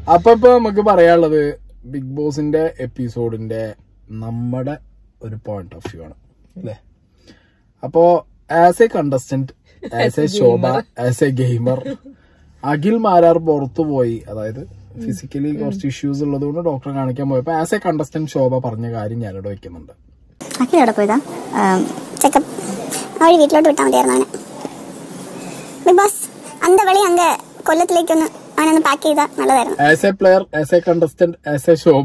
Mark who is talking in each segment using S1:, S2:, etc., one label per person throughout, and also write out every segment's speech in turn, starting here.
S1: അപ്പൊ ഇപ്പൊ നമുക്ക് പറയാനുള്ളത് ബിഗ് ബോസിന്റെ എപ്പിസോഡിന്റെ നമ്മുടെ ഒരു പോയിന്റ് ഓഫ് വ്യൂ ആണ് അല്ലെ അപ്പോ as a contestant as a Shobha as a gamer Akhil Marar പുറത്തു പോയി അതായത് ഫിസിക്കലി കുറച്ച് ഇഷ്യൂസ് ഉള്ളത് കൊണ്ട് ഡോക്ടറെ കാണിക്കാൻ പോയപ്പോ ആസ് എ കണ്ടസ്റ്റന്റ് ശോഭ പറഞ്ഞ കാര്യം ഞാനിവിടെ വെക്കുന്നുണ്ട്
S2: അഖിൽ എവിടെ പോയതാ ചെക്കപ്പ് ആ വഴി വീട്ടിലോട്ട് വിട്ടാൽ മതിയായിരുന്നു അവനെ ബിഗ് ബോസ് അന്ത വഴി അങ്ങ് കൊല്ലത്തിലേക്കൊന്ന് അവനൊന്ന് പാക്ക് ചെയ്താൽ നല്ലതായിരുന്നു
S1: as a player as a contestant as a Shobha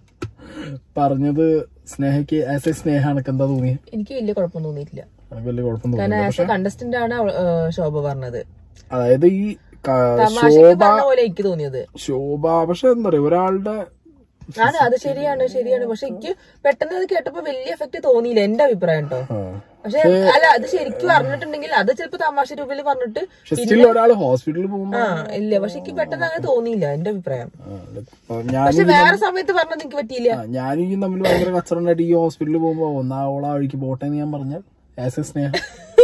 S1: പറഞ്ഞത് സ്നേഹയ്ക്ക് ആസ് എ സ്നേഹ എനക്ക് എന്താ തോന്നി
S3: എനിക്ക് വലിയ കുഴപ്പം തോന്നിയിട്ടില്ല
S1: എനിക്ക് വലിയ കുഴപ്പം
S3: കാരണം
S1: തോന്നി
S3: ആസ് എ കണ്ടസ്റ്റന്റ് ആണ് അവൾ- ആ, ശോഭ പറഞ്ഞത്
S1: അതായത് ഈ ക-
S3: തമാശക്ക്
S1: ശോഭ
S3: പറഞ്ഞ പോലെ എനിക്ക് തോന്നിയത്
S1: ശോഭ പക്ഷെ എന്താ പറയാ ഒരാളുടെ
S3: ആണ് അത് ശരിയാണ് ശരിയാണ് പക്ഷെ എനിക്ക് പെട്ടെന്ന് അത് കേട്ടപ്പോ വലിയ എഫക്ട് തോന്നിയില്ല എന്റെ അഭിപ്രായം കേട്ടോ
S1: ആ,
S3: പക്ഷെ അല്ല അത് ശരിക്കും അറിഞ്ഞിട്ടുണ്ടെങ്കിൽ അത് ചിലപ്പോ തമാശ രൂപയിൽ പറഞ്ഞിട്ട്
S1: പക്ഷെ സ്റ്റിൽ ഒരാൾ ഹോസ്പിറ്റലിൽ പോകുമ്പോ
S3: ആ ഇല്ല പക്ഷെ എനിക്ക് പെട്ടെന്ന് അങ്ങനെ തോന്നിയില്ല എന്റെ അഭിപ്രായം
S1: ആ, ഇപ്പൊ ഞാൻ
S3: പക്ഷെ വേറെ സമയത്ത് പറഞ്ഞത് എനിക്ക് പറ്റിയില്ല
S1: ആ, ഞാനും ഈ തമ്മിൽ ഭയങ്കര കച്ചറുണ്ടായിട്ട് ഈ ഹോസ്പിറ്റലിൽ പോകുമ്പോ ഒന്നാ ഓളാ വഴിക്ക് പോട്ടെ എന്ന് ഞാൻ പറഞ്ഞാൽ ആസ് എ സ്നേഹം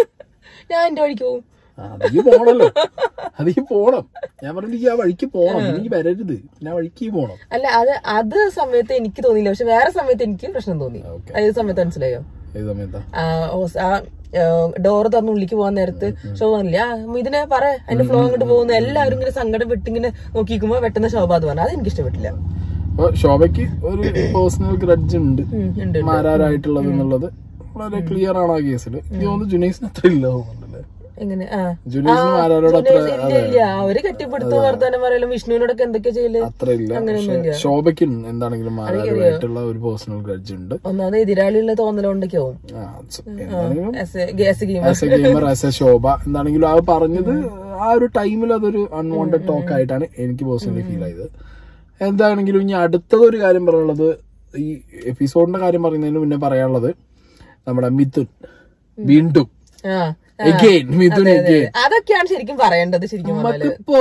S3: ഞാൻ എന്റെ വഴിക്ക് പോകും
S1: ആ, അത് ഈ പോണല്ലോ അത് ഈ പോണം ഞാൻ പറഞ്ഞു ഈ ആ വഴിക്ക് പോണം എനിക്ക് വരരുത് പിന്നെ ആ വഴിക്ക് ഈ പോണം
S3: അല്ല അത് അത് സമയത്ത് എനിക്ക് തോന്നിയില്ല പക്ഷെ വേറെ സമയത്ത് എനിക്ക് പ്രശ്നം തോന്നി
S1: ഓക്കേ.
S3: ഏത് സമയത്ത് മനസ്സിലായോ
S1: ഏത് സമയത്താ
S3: ആ ഹോസ്- ആ ഡോറ് തുറന്ന് ഉള്ളിക്ക് പോകാൻ നേരത്ത് ഷോ പറഞ്ഞില്ല ആ ഇതിനെ പറ അതിന്റെ ഫ്ലോ അങ്ങോട്ട് പോകുന്ന എല്ലാവരും ഇങ്ങനെ സങ്കടം വിട്ട് ഇങ്ങനെ നോക്കിക്കുമ്പോ വെട്ടുന്ന ശോഭ അത് പറഞ്ഞു അത് എനിക്ക് ഇഷ്ടപ്പെട്ടില്ല
S1: അപ്പൊ ശോഭയ്ക്ക് ഒരു പേഴ്സണൽ ഗ്രഡ്ജ് ഉണ്ട്
S3: ഉം, ഉണ്ട്
S1: മാരാരായിട്ടുള്ളത് എന്നുള്ളത് വളരെ ക്ലിയർ ആണ് ആ കേസിൽ എനിക്ക് തോന്നുന്നു ജുനൈസിന് അത്ര ഇല്ല തോന്നുന്നുണ്ടല്ലേ
S3: എങ്ങനെ ആ
S1: ജുനൈസിന് മാരാരോട് അത്ര
S3: ജുനൈസ് ഇല്ല ഇല്ല അവര് കെട്ടിപ്പിടുത്ത വർത്താനം പറയലും വിഷ്ണുവിനോടൊക്കെ എന്തൊക്കെയാ ചെയ്യല്
S1: അത്ര ഇല്ല പക്ഷെ ശോഭയ്ക്ക് എന്താണെങ്കിലും മാരാരുമായിട്ടുള്ള ഒരു പേഴ്സണൽ ഗ്രഡ്ജ് ഉണ്ട്
S3: ഒന്നാമത് എതിരാളിയുള്ള തോന്നലുകൊണ്ടൊക്കെ ആവും
S1: ആ, സ- എന്താണെങ്കിലും
S3: gas game
S1: as a gamer as a Shobha എന്താണെങ്കിലും അത് പറഞ്ഞത് ആ ഒരു ടൈമിൽ അതൊരു അൺവാണ്ടഡ് ടോക്ക് ആയിട്ടാണ് എനിക്ക് പേഴ്സണലി ഫീൽ ആയത് എന്താണെങ്കിലും ഇനി അടുത്തത് ഒരു കാര്യം പറയാനുള്ളത് ഈ എപ്പിസോഡിന്റെ കാര്യം പറയുന്നതിന് മുന്നേ പറയാനുള്ളത് നമ്മുടെ മിഥുൻ വീണ്ടും
S3: ആ
S1: എഗെയിൻ മിഥുൻ എഗെയിൻ
S3: അതൊക്കെയാണ് ശരിക്കും പറയേണ്ടത് ശരിക്കും പറഞ്ഞാല്
S1: നമ്മക്കിപ്പോ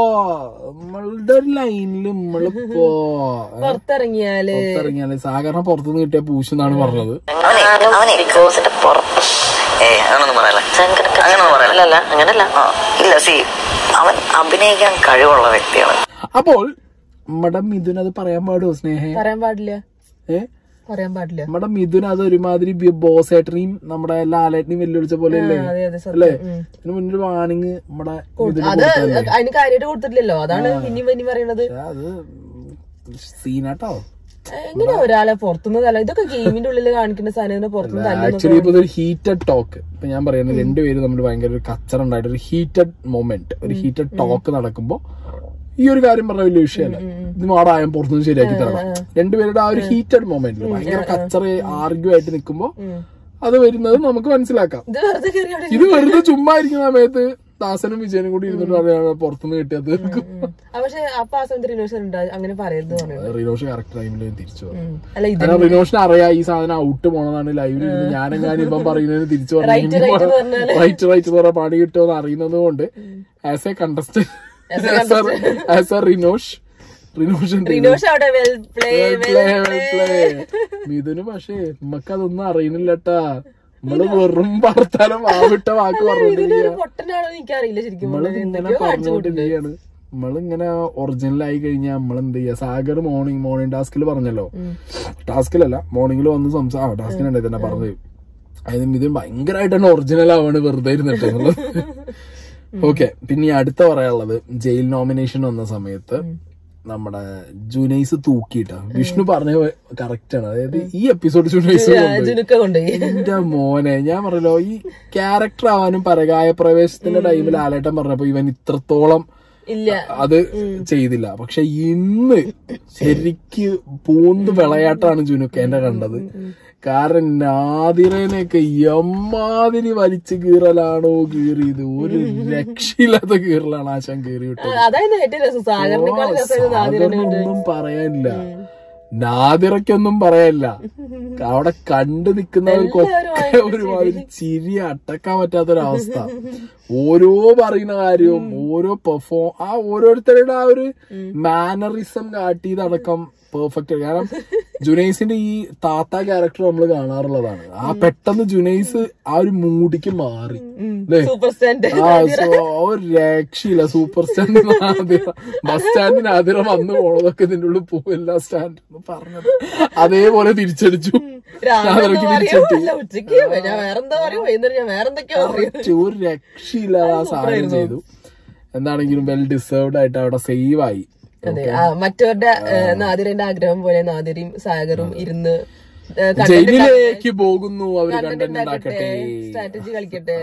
S1: നമ്മളുടെ ഒരു ലൈനിൽ നമ്മളിപ്പോ
S3: പുറത്തിറങ്ങിയാല്
S1: പുറത്തിറങ്ങിയാല് സാധാരണ പുറത്തുനിന്ന് കിട്ടിയ പൂശെന്നാണ് പറഞ്ഞത്
S4: അവനെ അവനെ ബിഗ് ബോസിന്റെ പുറത്ത് ഏ അങ്ങനൊന്നും പറയല്ല അങ്ങനൊന്നും പറയല്ല അല്ല അങ്ങനല്ല ഇല്ല സി അവൻ അഭിനയിക്കാൻ കഴിവുള്ള വ്യക്തിയാണ്
S1: അപ്പോൾ നമ്മുടെ മിഥുൻ അത് പറയാൻ പാടുമോ സ്നേഹ
S3: പറയാൻ പാടില്ല
S1: ഏ
S3: പറയാൻ പാടില്ല
S1: നമ്മുടെ മിഥുൻ അത് ഒരുമാതിരി ബോസ് ഏട്ടനെയും നമ്മുടെ ലാലേട്ടനെയും വെല്ലുവിളിച്ച പോലെ അല്ലേ
S3: അതെ അതെ സത്യം.
S1: അല്ലേ
S3: ഉം.
S1: ഇതിന് മുന്നൊരു വാണിങ് നമ്മുടെ മിഥുന്
S3: അത്
S1: കൊടുത്തതല്ലേ?
S3: അതിന് കാര്യമായിട്ട് കൊടുത്തിട്ടില്ലല്ലോ അതാണ് പിന്നെയും പിന്നെയും പറയണത്
S1: പക്ഷേ അത് സീനാട്ടോ
S3: എങ്ങനെ ഒരാളെ പുറത്തുനിന്ന് തല ഇതൊക്കെ ഗെയിമിന്റെ ഉള്ളിൽ കാണിക്കുന്ന സാധനം പുറത്തുനിന്ന് തല്ലുന്നു
S1: ആക്ച്വലി ഇപ്പൊ ഒരു ഹീറ്റഡ് ടോക്ക് ഇപ്പൊ ഞാൻ പറയുന്നത് രണ്ടുപേരും തമ്മിൽ ഭയങ്കര ഒരു കച്ചറ ഉണ്ടായിട്ട് ഒരു ഹീറ്റഡ് മൊമെന്റ് ഒരു ഹീറ്റഡ് ടോക്ക് നടക്കുമ്പോ ഈ ഒരു കാര്യം പറഞ്ഞ വലിയ വിഷയമല്ല ഇത് മാടായം പുറത്തുനിന്ന് ശരിയാക്കി തരണം രണ്ടുപേരുടെ ആ ഒരു ഹീറ്റഡ് മൊമെന്റിൽ ഭയങ്കര കച്ചറ ആർഗ്യൂ ആയിട്ട് നിൽക്കുമ്പോ അത് വരുന്നത് നമുക്ക് മനസ്സിലാക്കാം
S3: ഇത് വെറുതെ കയറി അവിടെ
S1: ഇത് വെറുതെ ചുമ്മാ ഇരിക്കുന്ന സമയത്ത് ദാസനും വിജയനും കൂടി ഇരുന്നിട്ട് പറയാണ് പുറത്തുനിന്ന് കിട്ടിയത്
S3: ആ, പക്ഷെ അപ്പൊ ആ സമയത്ത് റിനോഷൻ ഉണ്ട് അങ്ങനെ പറയരുത് പറഞ്ഞു
S1: റിനോഷ് കറക്റ്റ് ടൈമിൽ തിരിച്ചു വന്നു
S3: അല്ല ഇത്
S1: കാരണം റിനോഷിന് അറിയാം ഈ സാധനം ഔട്ട് പോണതാണ് ലൈവിൽ ഇരുന്ന് ഞാനെങ്ങാനും ഇപ്പം പറയുന്നതിന് തിരിച്ചു
S3: Right, right എന്ന് പറഞ്ഞാല്.
S1: റൈറ്റ് റൈറ്റ് എന്ന് പറഞ്ഞ പണി കിട്ടുമെന്ന് അറിയുന്നത് കൊണ്ട് as a contestant as a Rinosh Rinosh എന്ത് ചെയ്തു?
S3: റിനോഷ് അവിടെ well play
S1: Well play, well play. മിഥുന് പക്ഷേ നമുക്ക് അതൊന്നും അറിയുന്നില്ലട്ടാ നമ്മള് വെറും ഭർത്താനം ആവിട്ട വാക്ക് പറഞ്ഞോണ്ടിരിക്കുക
S3: ഇതിനൊരു പൊട്ടനാണോ എനിക്ക് അറിയില്ല ശരിക്കും
S1: നമ്മള്
S3: പറഞ്ഞാല്.
S1: ഇങ്ങനെ
S3: എന്തൊക്കെയോ കാണിച്ചു കൂട്ടുന്നുണ്ട്.
S1: പറഞ്ഞുകൊണ്ടിരിക്കുകയാണ് നമ്മളിങ്ങനെ ഒറിജിനൽ ആയി കഴിഞ്ഞാൽ നമ്മൾ എന്ത് ചെയ്യാ സാഗർ മോർണിംഗ് മോർണിംഗ് ടാസ്കിൽ പറഞ്ഞല്ലോ ടാസ്കിലല്ല മോർണിംഗിൽ വന്ന് സംസാ ആ ടാസ്കിനുണ്ടായി തന്നെ പറഞ്ഞത് അതായത് ഇത് ഭയങ്കരമായിട്ടാണ് ഒറിജിനൽ ആവാണ് വെറുതെ ഇരുന്നിട്ട് ഓക്കെ പിന്നെ ഈ അടുത്ത പറയാനുള്ളത് ജയിൽ നോമിനേഷൻ വന്ന സമയത്ത് നമ്മുടെ ജുനൈസ് തൂക്കിയിട്ട വിഷ്ണു പറഞ്ഞ കറക്റ്റ് ആണ് അതായത് ഈ എപ്പിസോഡ് ജുനൈസ് കൊണ്ടുപോയി.
S3: ജുനുക്ക കൊണ്ടുപോയി
S1: എന്റെ മോനെ ഞാൻ പറഞ്ഞല്ലോ ഈ ക്യാരക്ടർ ആവാനും പരകായ പ്രവേശത്തിന്റെ ടൈമിൽ ആലേട്ടൻ പറഞ്ഞപ്പോ ഇവൻ ഇത്രത്തോളം
S3: ഇല്ല
S1: അത് ചെയ്തില്ല പക്ഷെ ഇന്ന് ശരിക്ക് പൂന്ത് വിളയാട്ടാണ് ജുനുക്കേന്റെ കണ്ടത് കാരണം നാദിറേനെയൊക്കെ എമ്മാതിരി വലിച്ചു കീറലാണോ കീറിയത് ഒരു രക്ഷയില്ലാത്ത കീറലാണ് ആശാൻ കീറി വിട്ടത്
S3: അതായത് ഏറ്റവും രസം സാഗറിനേക്കാൾ രസമായിരുന്നു ആദ്യം
S1: ഒന്നും പറയാനില്ല നാദിറയ്ക്കൊന്നും പറയാനില്ല അവിടെ കണ്ടു നിൽക്കുന്നവർക്കൊക്കെ ഒരുമാതിരി ചിരി അട്ടക്കാൻ പറ്റാത്തൊരവസ്ഥ ഓരോ പറയുന്ന കാര്യവും ഓരോ പെർഫോം ആ ഓരോരുത്തരുടെ ആ ഒരു മാനറിസം കാട്ടിയതടക്കം പെർഫെക്റ്റ് കാരണം ജുനൈസിന്റെ ഈ താത്ത ക്യാരക്ടർ നമ്മൾ കാണാറുള്ളതാണ് ആ പെട്ടെന്ന് ജുനൈസ് ആ ഒരു മൂഡിക്ക് മാറി അല്ലേ
S3: സൂപ്പർ സ്റ്റാൻഡ്
S1: ആ സോ ഒരു രക്ഷയില്ല സൂപ്പർ സ്റ്റാൻഡ് ബസ് സ്റ്റാൻഡിന് അതിര വന്നു പോണതൊക്കെ ഇതിന്റെ ഉള്ളിൽ പോവില്ല സ്റ്റാൻഡ് എന്ന് പറഞ്ഞത് അതേപോലെ തിരിച്ചടിച്ചു
S3: രാവിലെ
S1: അതിലേക്ക്
S3: എന്താ
S1: തിരിച്ചടിച്ചു
S3: പറയും ഉച്ചക്ക് ഞാൻ വേറെന്താ പറയും വൈകുന്നേരം ഞാൻ വേറെന്തൊക്കെയോ പറയും
S1: ഒറ്റ ഒരു രക്ഷയില്ല ആ സാധനം ചെയ്തു എന്താണെങ്കിലും വെൽ ഡിസേർവ്ഡ് ആയിട്ട് അവിടെ സേവ് ആയി
S3: അതെ ആ, മറ്റവരുടെ ഏഹ്, നാദിറിന്റെ ആഗ്രഹം പോലെ നാദിരിയും സാഗറും ഇരുന്ന് ഏഹ്, content
S1: ജയിലിലേക്ക് പോകുന്നു അവര് കണ്ടന്റ് ഉണ്ടാക്കട്ടെ
S3: സ്ട്രാറ്റജി കളിക്കട്ടെ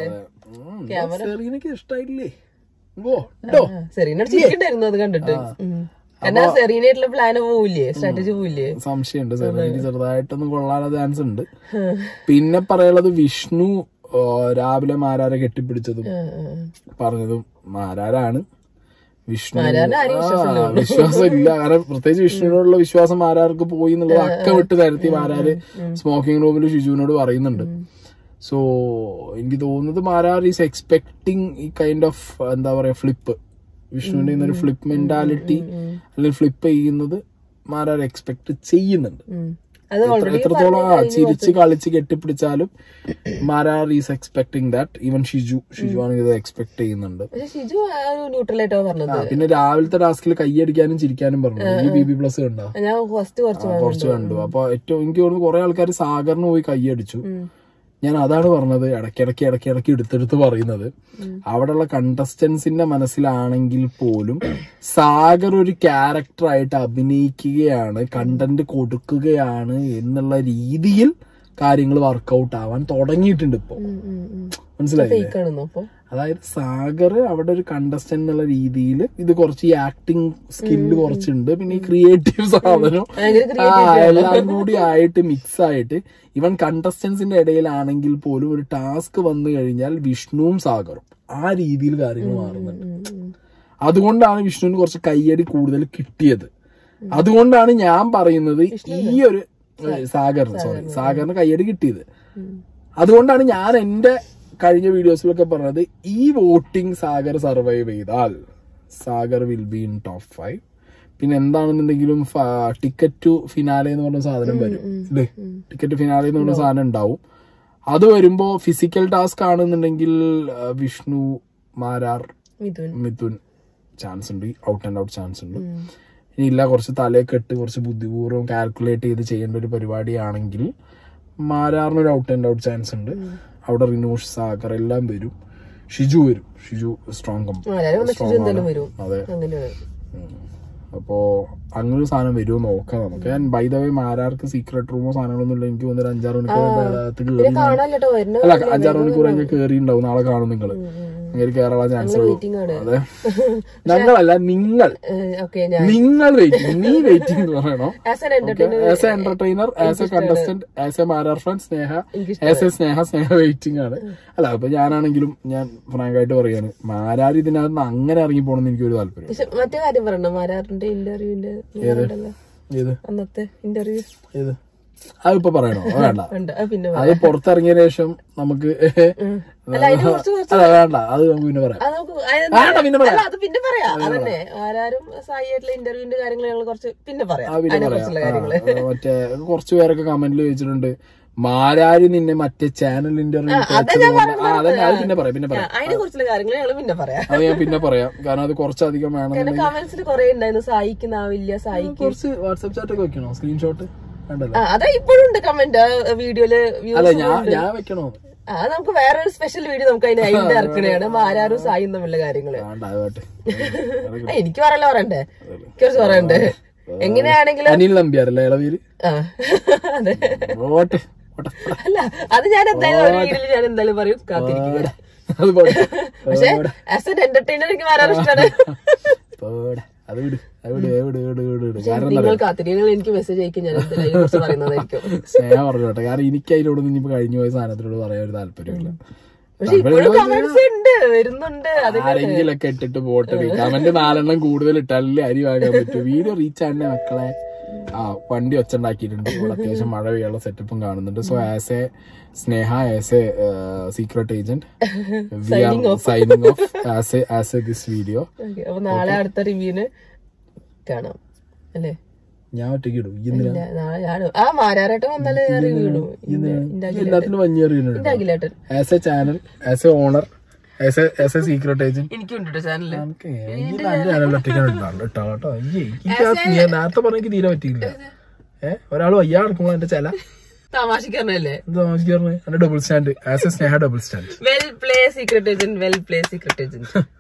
S1: സെറീനക്ക് ഇഷ്ടായില്ലേ ഓ ഉണ്ടോ
S3: ആ, സെറീനോട് ചിരിക്കണ്ടായിരുന്നു അത് കണ്ടിട്ട് ഉം. എന്നാ സെറീനായിട്ടുള്ള പ്ലാന് പോവില്ലേ സ്ട്രാറ്റജി പോവില്ലേ
S1: സംശയമുണ്ട് സെറീനക്ക് ചെറുതായിട്ടൊന്ന് കൊള്ളാനുള്ള ചാൻസ് ഉണ്ട് പിന്നെ പറയാനുള്ളത് വിഷ്ണു ആ, രാവിലെ മാരാരെ കെട്ടിപ്പിടിച്ചതും
S3: ആ, ആ.
S1: പറഞ്ഞതും മാരാരാണ് വിഷ്ണു
S3: മാരാരിനെ ആരെയും
S1: ആ, വിശ്വാസം ഇല്ല കാരണം പ്രത്യേകിച്ച് വിഷ്ണുവിനോടുള്ള വിശ്വാസം മാരാർക്ക് പോയി എന്നുള്ളത് അക്ക വിട്ട് തരത്തി മാരാര് സ്മോക്കിംഗ് റൂമിൽ ഷിജുവിനോട് പറയുന്നുണ്ട് സോ എനിക്ക് തോന്നുന്നത് മാരാർ ഈസ് എക്സ്പെക്ടിങ് ഈ കൈൻഡ് ഓഫ് എന്താ പറയാ ഫ്ലിപ്പ് വിഷ്ണുവിന്റെ ഒരു ഫ്ലിപ്പ് മെന്റാലിറ്റി അല്ലെങ്കിൽ ഫ്ലിപ്പ് ചെയ്യുന്നത് മാരാർ എക്സ്പെക്ട് ചെയ്യുന്നുണ്ട്
S3: ഉം. അത്
S1: എത്ര-
S3: ഓൾറെഡി
S1: എത്രത്തോളം ആ ചിരിച്ച് കളിച്ച് കെട്ടിപ്പിടിച്ചാലും Marar is expecting that even Shiju Shiju ആണെങ്കിൽ ഇത് എക്സ്പെക്ട് ചെയ്യുന്നുണ്ട്
S3: പക്ഷെ ഷിജു ആ ഒരു ന്യൂട്രൽ ആയിട്ടോ പറഞ്ഞത്
S1: ആ, പിന്നെ രാവിലത്തെ ടാസ്കിൽ കൈയടിക്കാനും ചിരിക്കാനും പറഞ്ഞു ഈ ബി ബി പ്ലസ് കണ്ടോ
S3: ഞാൻ ഫസ്റ്റ് കുറച്ച്
S1: ആ, കുറച്ച് കണ്ടു അപ്പൊ ഏറ്റവും എനിക്ക് തോന്നുന്നു കുറെ ആൾക്കാർ സാഗറിന് പോയി കൈയടിച്ചു ഞാൻ അതാണ് പറഞ്ഞത് ഇടയ്ക്കിടയ്ക്ക് ഇടയ്ക്ക് ഇടയ്ക്ക് എടുത്തെടുത്ത് പറയുന്നത് അവിടെയുള്ള കണ്ടസ്റ്റൻസിന്റെ മനസ്സിലാണെങ്കിൽ പോലും സാഗർ ഒരു ക്യാരക്ടറായിട്ട് അഭിനയിക്കുകയാണ് കണ്ടന്റ് കൊടുക്കുകയാണ് എന്നുള്ള രീതിയിൽ കാര്യങ്ങൾ വർക്കൗട്ട് ആവാൻ തുടങ്ങിയിട്ടുണ്ട് ഇപ്പൊ മനസ്സിലായില്ലേ
S3: ഫേക്കാണെന്നോ അപ്പൊ
S1: അതായത് സാഗർ അവിടെ ഒരു കണ്ടസ്റ്റന്റ് എന്നുള്ള രീതിയിൽ ഇത് കുറച്ച് ഈ ആക്ടിങ് സ്കില്ല് കുറച്ചുണ്ട് പിന്നെ ഈ ക്രിയേറ്റീവ് സാധനം
S3: ഭയങ്കര
S1: ആ, എല്ലാം കൂടി ആയിട്ട് മിക്സ് ആയിട്ട് ഇവൻ കണ്ടസ്റ്റൻസിന്റെ ഇടയിലാണെങ്കിൽ പോലും ഒരു ടാസ്ക് വന്നു കഴിഞ്ഞാൽ വിഷ്ണുവും സാഗറും ആ രീതിയിൽ കാര്യങ്ങൾ മാറുന്നുണ്ട് അതുകൊണ്ടാണ് വിഷ്ണുവിന് കുറച്ച് കയ്യടി കൂടുതൽ കിട്ടിയത് അതുകൊണ്ടാണ് ഞാൻ പറയുന്നത് ഈ ഒരു സാഗറിന് സോറി സാഗറിന് കയ്യടി കിട്ടിയത് അതുകൊണ്ടാണ് ഞാൻ എന്റെ കഴിഞ്ഞ വീഡിയോസിലൊക്കെ പറഞ്ഞത് ഈ വോട്ടിംഗ് സാഗർ സർവൈവ് ചെയ്താൽ Sagar will be in top five പിന്നെ എന്താണെന്നുണ്ടെങ്കിലും ടിക്കറ്റ് ടു ഫിനാലെ എന്ന് പറഞ്ഞ സാധനം വരും അല്ലേ ടിക്കറ്റ് ഫിനാലെ എന്ന് പറഞ്ഞ സാധനം ഉണ്ടാവും അത് വരുമ്പോ ഫിസിക്കൽ ടാസ്ക് ആണെന്നുണ്ടെങ്കിൽ ആ, വിഷ്ണു മാരാർ
S3: മിഥുൻ
S1: മിഥുൻ ചാൻസ് ഉണ്ട് ഔട്ട് ആൻഡ് ഔട്ട് ചാൻസ് ഉണ്ട് ഇനി ഇല്ല കുറച്ച് തലയൊക്കെ ഇട്ട് കുറച്ച് ബുദ്ധിപൂർവ്വം കാൽക്കുലേറ്റ് ചെയ്ത് ചെയ്യേണ്ട ഒരു പരിപാടിയാണെങ്കിൽ മാരാറിന് ഒരു ഔട്ട് ആൻഡ് ഔട്ട് ചാൻസ് ഉണ്ട് അവിടെ റിനോഷ് സാഗർ എല്ലാം വരും ഷിജു വരും ഷിജു സ്ട്രോങ്
S3: ആരും വന്ന ഷിജു എന്തായാലും വരും
S1: അതെ
S3: അങ്ങനെയാണ്
S1: ഉം. അപ്പോ അങ്ങനെ ഒരു സാധനം വരുമോ നോക്കാം നമുക്ക് ഞാൻ ബൈ ദ വേ മാരാർക്ക് സീക്രട്ട് റൂമോ സാധനങ്ങളൊന്നും ഇല്ല എനിക്ക് തോന്നുന്നു ഒരു അഞ്ചാറ് മണിക്കൂർ അകത്ത്
S3: പിന്നെ
S1: കയറി
S3: കാണാല്ലോ വരുന്ന
S1: അല്ല അഞ്ചാറ് മണിക്കൂറൊക്കെ കയറി ഉണ്ടാവും നാളെ കാണും നിങ്ങള് അങ്ങനെ കയറാനുള്ള ചാൻസ് ഉള്ളൂ
S3: മീറ്റിംഗ് ആണ്
S1: അതെ ഞങ്ങളല്ല നിങ്ങൾ
S3: ഓക്കെ ഞാൻ
S1: നിങ്ങൾ വെയിറ്റിംഗ് നീ വെയിറ്റിംഗ് എന്ന് പറയണോ
S3: as an entertainer
S1: as a entertainer as a contestant as a Marar friend Sneha as a Sneha Sneha waiting ആണ് അല്ല അപ്പൊ ഞാനാണെങ്കിലും ഞാൻ ഫ്രാങ്ക് ആയിട്ട് പറയാണ് മാരാർ ഇതിനകത്ത് അങ്ങനെ ഇറങ്ങി പോകണമെന്ന് എനിക്കൊരു താല്പര്യം
S3: പക്ഷെ മറ്റേ കാര്യം പറയണം മാരാറിന്റെ ഇന്റർവ്യൂവിന്റെ
S1: ഏത്
S3: അന്നത്തെ ഇന്റർവ്യൂ
S1: ഏത് അതിപ്പോ പറയണോ അത് വേണ്ട
S3: ഉണ്ട് അത് പിന്നെ
S1: അത് പുറത്തിറങ്ങിയ ശേഷം നമുക്ക്
S3: അല്ല അതിന് കുറച്ച് കുറച്ച്
S1: അല്ല വേണ്ട അത് നമുക്ക് പിന്നെ പറയാം
S3: അത് നമുക്ക് അത്
S1: വേണ്ട, പിന്നെ പറയാം.
S3: അല്ല, അത് പിന്നെ പറയാം അതന്നെ ആരാരും സായി ആയിട്ടുള്ള ഇന്റർവ്യൂവിന്റെ കാര്യങ്ങൾ ഞങ്ങൾ കുറച്ച് പിന്നെ പറയാം
S1: ആ, പിന്നെ
S3: അതിനെ
S1: പറയാം
S3: കുറിച്ചുള്ള
S1: ആ,
S3: കാര്യങ്ങള്
S1: ആ, മറ്റേ കുറച്ചു പേരൊക്കെ കമന്റിൽ ചോദിച്ചിട്ടുണ്ട് മാരാര് നിന്നെ മറ്റേ ചാനൽ ഇന്റർവ്യൂ അതന്നെ അത് പിന്നെ പറയാം പിന്നെ പറയാം
S3: അതിനെ കുറിച്ചുള്ള കാര്യങ്ങൾ ഞങ്ങൾ പിന്നെ പറയാം
S1: അത് ഞാൻ പിന്നെ പറയാം കാരണം അത് കുറച്ചധികം
S3: കാരണം
S1: വേണമെന്നുണ്ടെങ്കിൽ
S3: കമന്റ്സിൽ കുറെ ഉണ്ടായിരുന്നു സായിക്കുന്നാവില്ല സായിക്ക്
S1: കുറച്ച് വാട്സ്ആപ്പ് ചാറ്റ് ഒക്കെ വെക്കണോ സ്ക്രീൻഷോട്ട് വേണ്ടല്ലോ
S3: ആ അതാ ഇപ്പോഴും ഉണ്ട് കമന്റ് വീഡിയോയില്
S1: അല്ല ഞാൻ ഞാൻ വെക്കണോ
S3: ആ നമുക്ക് വേറൊരു സ്പെഷ്യൽ വീഡിയോ നമുക്ക് അതിന് അതിന്റെ ഇറക്കണയാണ് മാരാരും സായും തമ്മിലുള്ള കാര്യങ്ങള്
S1: വേണ്ട അത് വേട്ടെ
S3: ആ, എനിക്ക് പറയല്ല പറയണ്ടേ എനിക്ക് കുറച്ച് പറയണ്ടേ എങ്ങനെയാണെങ്കിലും
S1: അനിൽ നമ്പ്യാരല്ലേ ഇളവീര്
S3: ആ അതെ
S1: ഓട്ടെ ഓട്ടെ
S3: അല്ല അത് ഞാൻ എന്തായാലും ഒരു വീഡിയോയിൽ ഞാൻ എന്തായാലും പറയും കാത്തിരിക്കുക
S1: അത് പോട്ടെ
S3: പക്ഷെ ആസ് എൻ എന്റർടൈനർ എനിക്ക് മാറാൻ ഇഷ്ടമാണ്
S1: പോടെ അത് വിട് അത് വിട് അത് വിട് വിട് വിട് വിട് കാരണം
S3: നിങ്ങൾ കാത്തിരിക്കുക എനിക്ക് മെസ്സേജ് അയക്കും ഞാൻ എന്തായാലും അതിനെ കുറിച്ച് പറയുന്നതായിരിക്കും
S1: സ്നേഹം പറഞ്ഞോട്ടെ കാരണം എനിക്ക് അതിനോട് ഇനിയിപ്പോ കഴിഞ്ഞു പോയ സാധനത്തിനോട് പറയാൻ ഒരു താല്പര്യമില്ല
S3: പക്ഷെ ഇപ്പോഴും കമന്റ്സ് ഉണ്ട് വരുന്നുണ്ട് അത്
S1: ആരെങ്കിലൊക്കെ ഇട്ടിട്ട് പോട്ടെ കമന്റ് നാലെണ്ണം കൂടുതൽ ഇട്ടാലേ അരി വാങ്ങാൻ പറ്റൂ വീഡിയോ റീച്ച് ആണേ മക്കളെ ആ വണ്ടി ഒച്ചുണ്ടാക്കിയിട്ടുണ്ട് ഇപ്പോൾ അത്യാവശ്യം മഴ പെയ്യാനുള്ള സെറ്റപ്പും കാണുന്നുണ്ട് so as a Sneha as a secret agent we are signing off as a as a this video
S3: Okay, അപ്പൊ നാളെ അടുത്ത റിവ്യൂന് കാണാം അല്ലേ
S1: ഞാൻ ഒറ്റയ്ക്ക് ഇടും ഈ എന്തിനാ
S3: ഇല്ല, നാളെ ഞാൻ ആ മാരാരേട്ടൻ വന്നാലേ ഞാൻ റിവ്യൂ ഇടും ഇന്റെ അഖിലേട്ടൻ
S1: എല്ലാത്തിനും വലിയ അറിയുന്നുണ്ട്
S3: ഇന്റെ അഖിലേട്ടൻ
S1: as a channel as a owner as a as a secret agent
S3: എനിക്കും ഉണ്ട് കേട്ടോ ചാനലില്
S1: നമുക്ക് ഈ രണ്ട് ചാനൽ ഒറ്റയ്ക്കാണ് ഇട്ടാണ് ഇട്ടാ കേട്ടോ അയ്യേ എനിക്ക് ആ ഞാൻ നേരത്തെ പറഞ്ഞെങ്കിൽ തീരെ പറ്റിയില്ല ഏഹ് ഒരാൾ വയ്യാ നടക്കുമ്പോൾ എന്റെ ചില
S3: തമാശക്കാരനല്ലേ
S1: എന്താ താമസിക്കാറ് എന്റെ double stand as a Sneha double stand
S3: well play secret agent well play secret agent